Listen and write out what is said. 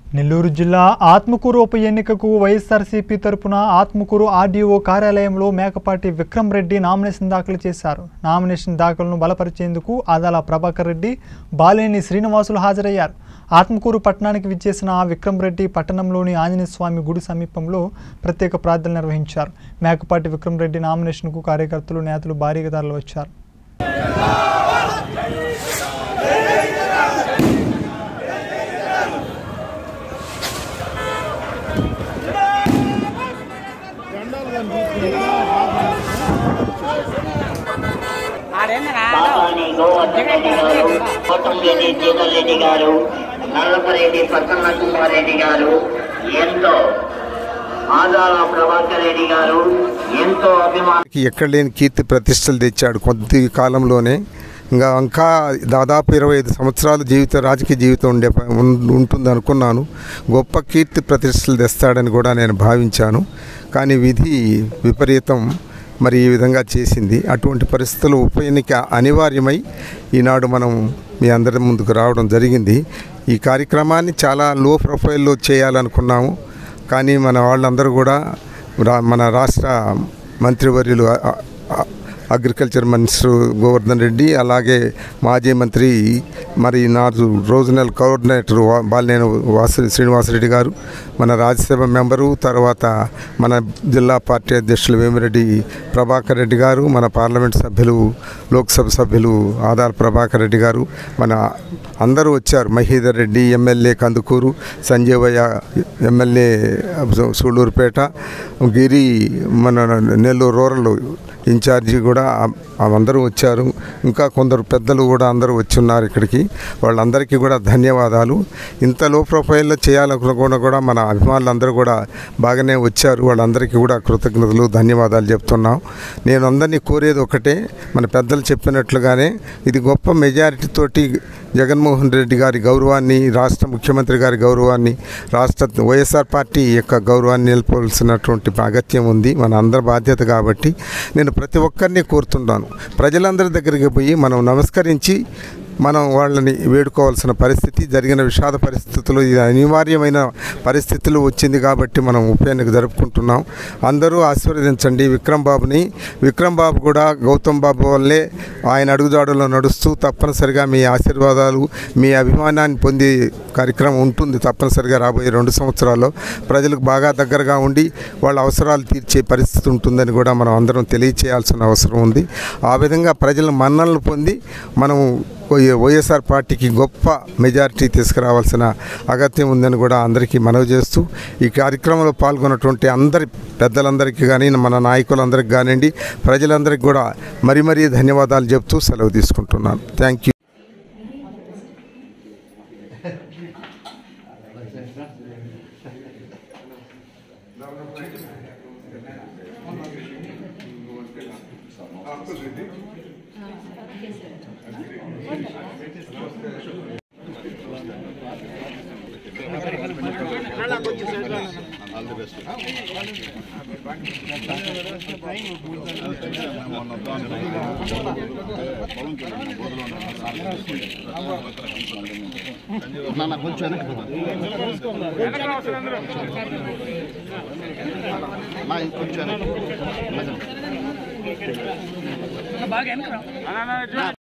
నెల్లూరు జిల్లా ఆత్మకూరు ఉప ఎన్నికకు వైఎస్ఆర్సీపీ తరపున ఆత్మకూరు ఆర్డీఓ కార్యాలయంలో మేకపాటి విక్రమ్ రెడ్డి నామినేషన్ దాఖలు చేశారు నామినేషన్ దాఖలును బలపరిచేందుకు ఆదాల ప్రభాకర్ రెడ్డి బాలేని శ్రీనివాసులు హాజరయ్యారు ఆత్మకూరు పట్టణానికి విచ్చేసిన విక్రమ్ రెడ్డి పట్టణంలోని ఆంజనేయ స్వామి గుడి సమీపంలో ప్రత్యేక ప్రార్థనలు నిర్వహించారు మేకపాటి విక్రమ్ రెడ్డి నామినేషన్కు కార్యకర్తలు నేతలు భారీగా తరలి వచ్చారు బాబాని గోవర్ధన్ రెడ్డి గారు కోటంరెడ్డి జీవన్ రెడ్డి గారు నల్లపరెడ్డి ప్రసన్న కుమార్ రెడ్డి గారు ఎంతో ఆదాల ప్రభాకర్ రెడ్డి గారు ఎంతో అభిమాన కి ఎక్కడ లేని కీర్తి ప్రతిష్టలు తెచ్చాడు కొద్ది కాలంలోనే ఇంకా ఇంకా దాదాపు ఇరవై ఐదు సంవత్సరాల జీవిత రాజకీయ జీవితం ఉండే ప- ఉం- ఉంటుంది అనుకున్నాను గొప్ప కీర్తి ప్రతిష్టలు తెస్తాడని కూడా నేను భావించాను కానీ విధి విపరీతం మరి ఈ విధంగా చేసింది అటువంటి పరిస్థితులు ఉప ఎన్నిక అనివార్యమై ఈనాడు మనం మీ అందరి ముందుకు రావడం జరిగింది ఈ కార్యక్రమాన్ని చాలా లో ప్రొఫైల్లో చేయాలనుకున్నాము కానీ మన వాళ్ళందరూ కూడా రా- మన రాష్ట్ర మంత్రివర్యులు అ- అ- అగ్రికల్చర్ మినిస్టర్ గోవర్ధన్ రెడ్డి అలాగే మాజీ మంత్రి మరి నాడు రోజనల్ కోఆర్డినేటర్ వా- బాలినేని వాసు శ్రీనివాసరెడ్డి గారు మన రాజ్యసభ మెంబరు తర్వాత మన జిల్లా పార్టీ అధ్యక్షులు వేమిరెడ్డి ప్రభాకర్ రెడ్డి గారు మన పార్లమెంట్ సభ్యులు లోక్సభ సభ్యులు ఆధార్ ప్రభాకర్ రెడ్డి గారు మన అందరూ వచ్చారు మహీధర్ రెడ్డి ఎమ్మెల్యే కందుకూరు సంజీవయ్య ఎమ్మెల్యే సూళ్ళూరుపేట గిరి మన నెల్లూరు రూరల్ ఇన్ఛార్జి కూడా ఆ- అందరూ వచ్చారు ఇంకా కొందరు పెద్దలు కూడా అందరూ వచ్చి ఉన్నారు ఇక్కడికి వాళ్ళందరికీ కూడా ధన్యవాదాలు ఇంత లో ప్రొఫైల్లో చేయాలనుకున్న కూడా మన అభిమానులందరూ కూడా బాగానే వచ్చారు వాళ్ళందరికీ కూడా కృతజ్ఞతలు ధన్యవాదాలు చెప్తున్నాం నేను అందరినీ కోరేది ఒకటే మన పెద్దలు చెప్పినట్లుగానే ఇది గొప్ప మెజారిటీతోటి జగన్మోహన్ రెడ్డి గారి గౌరవాన్ని రాష్ట్ర ముఖ్యమంత్రి గారి గౌరవాన్ని రాష్ట్ర వైఎస్ఆర్ పార్టీ యొక్క గౌరవాన్ని నిలుపవలసినటువంటి అగత్యం ఉంది మన అందరి బాధ్యత కాబట్టి నేను ప్రతి ఒక్కరిని కోరుతున్నాను ప్రజలందరి దగ్గరికి పోయి మనం నమస్కరించి మనం వాళ్ళని వేడుకోవాల్సిన పరిస్థితి జరిగిన విషాద పరిస్థితులు ఇది అనివార్యమైన పరిస్థితులు వచ్చింది కాబట్టి మనం ఉప ఎన్నిక జరుపుకుంటున్నాం అందరూ ఆశీర్వదించండి విక్రమ్ బాబుని విక్రమ్ బాబు కూడా గౌతమ్ బాబు వల్లే ఆయన అడుగుజాడలో నడుస్తూ తప్పనిసరిగా మీ ఆశీర్వాదాలు మీ అభిమానాన్ని పొందే కార్యక్రమం ఉంటుంది తప్పనిసరిగా రాబోయే రెండు సంవత్సరాల్లో ప్రజలకు బాగా దగ్గరగా ఉండి వాళ్ళ అవసరాలు తీర్చే పరిస్థితి ఉంటుందని కూడా మనం అందరం తెలియచేయాల్సిన అవసరం ఉంది ఆ విధంగా ప్రజల మన్ననలు పొంది మనం వై- వైఎస్ఆర్ పార్టీకి గొప్ప మెజారిటీ తీసుకురావాల్సిన అగత్యం ఉందని కూడా అందరికీ మనవి చేస్తూ ఈ కార్యక్రమంలో పాల్గొన్నటువంటి అందరి పెద్దలందరికీ కానీ మన నాయకులందరికీ కానివ్వండి ప్రజలందరికీ కూడా మరీ మరీ ధన్యవాదాలు చెప్తూ సెలవు తీసుకుంటున్నాను థ్యాంక్ యూ కొంచెం